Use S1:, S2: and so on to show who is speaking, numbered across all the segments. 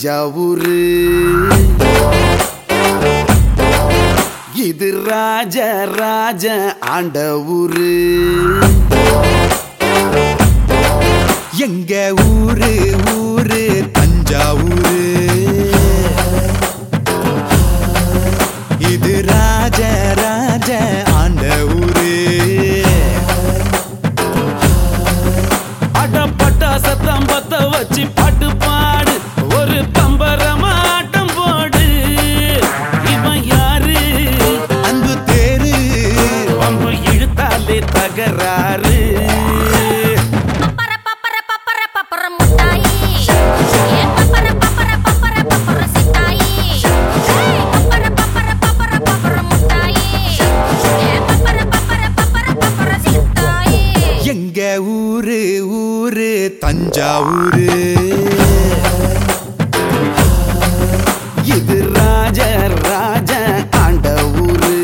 S1: தஞ்சாவூரு இது ராஜ ராஜ ஆண்ட ஊரு
S2: எங்க ஊரு ஊரு தஞ்சாவூரு இது ராஜ ராஜ ஆண்ட ஊரு
S1: அடப்பட்டா சத்தம் பத்த வச்சு பாட்டு பாடு ஒரு பம்பரமாட்டம் போடு இவன் யாரு
S2: அன்பு தேரு
S1: பம்பு இழுத்தாலே தகராறு
S3: பப்பர பப்பர பப்பர பப்பர முட்டாயி ஏ பப்பர பப்பர பப்பர பப்பர சிட்டாயி ஏய் பப்பர பப்பர பப்பர பப்பர முட்டாயி ஏ பப்பர பப்பர பப்பர பப்பர சிட்டாயி
S2: எங்க ஊரு ஊரு தஞ்சாவூரு
S1: இது ராஜ ராஜ ஆண்ட ஊரு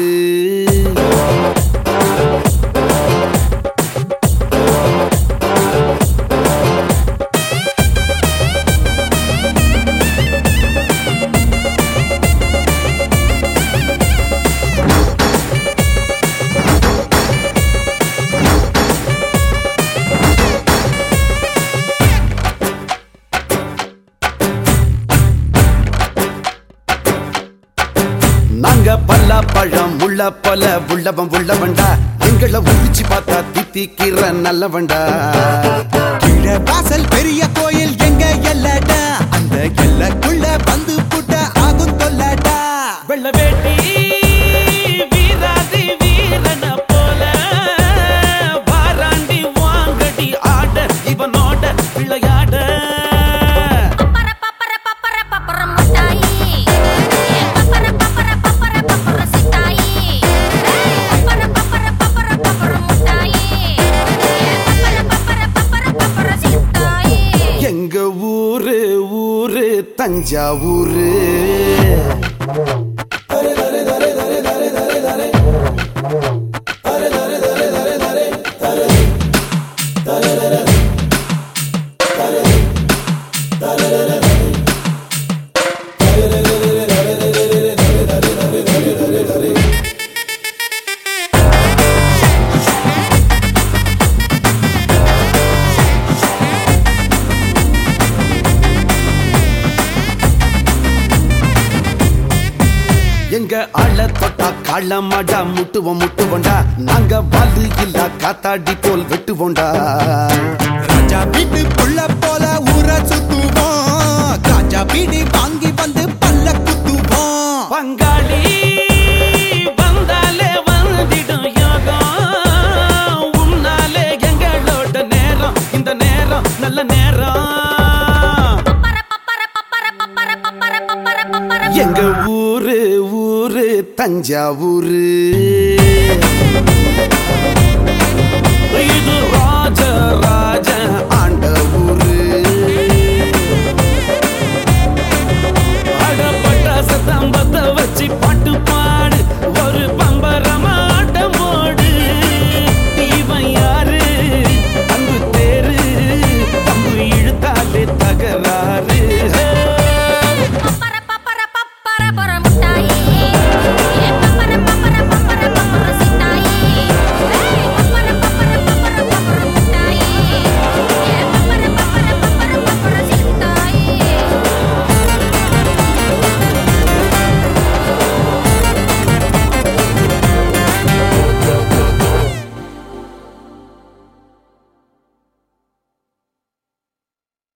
S1: நாங்க பல்ல பழம் உள்ள பல உள்ளவன் உள்ளவன்டா எங்களை உரிச்சு பார்த்தா தித்திக்கிற நல்லவன்டா
S2: கீழ வாசல் பெரிய கோயில் எங்க எல்லடா அந்த எல்லக்குள்ள வந்து புட்ட ஆகும் தொல்லடா
S1: வெள்ள வேட்டி வீராதி வீரன போல வாராண்டி வாங்கடி ஆட இவனோட விளையாட
S3: பப்பர பப்பர பப்பர பப்பர முட்டாயி ஏ பப்பர பப்பர பப்பர பப்பர சிட்டாயி ஏய் பப்பர பப்பர பப்பர பப்பர முட்டாயி ஏ பப்பர பப்பர பப்பர பப்பர சிட்டாயி
S1: எங்க ஊரு ஊரு தஞ்சாவூரு எங்க ஆள தொட்டா காளமாடா முட்டுவோம் முட்டுவோண்டா நாங்க வாலு இல்ல காத்தாடி போல் வெட்டுவோண்டா
S2: ராஜா வீட்டு புள்ள போல ஊர சுத்துவோம் காஜா பீடி வாங்கி வந்து பல்ல குத்துவோம்
S1: பங்காளி வந்தாலே வந்திடும் யோகம் உன்னாலே எங்களோட நேரம் இந்த நேரம் நல்ல நேரம்
S3: பப்பர பப்பர பப்பர பப்பர பப்பர பப்பர பப்பர
S1: எங்க ஊரு ஊரு தஞ்சாவூரு